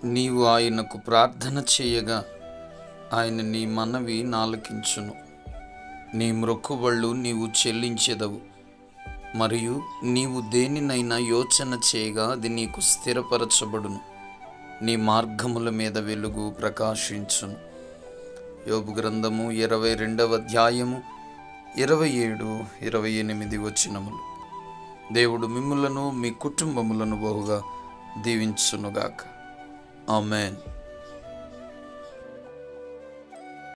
నీవు ఆయనకు ప్రార్థన చేయగా ఆయన నీ మనవి నాలకించును నీ మ్రొక్కుబళ్ళు నీవు చెల్లించెదవు మరియు నీవు దేనినైనా యోచన చేయగా అది నీకు స్థిరపరచబడును నీ మార్గముల మీద వెలుగు ప్రకాశించును యోబు గ్రంథము ఇరవై రెండవ అధ్యాయము ఇరవై ఏడు ఇరవై ఎనిమిది వచనములు దేవుడు మిమ్ములను మీ కుటుంబములను బహుగా దీవించునుగాక ఆమెన్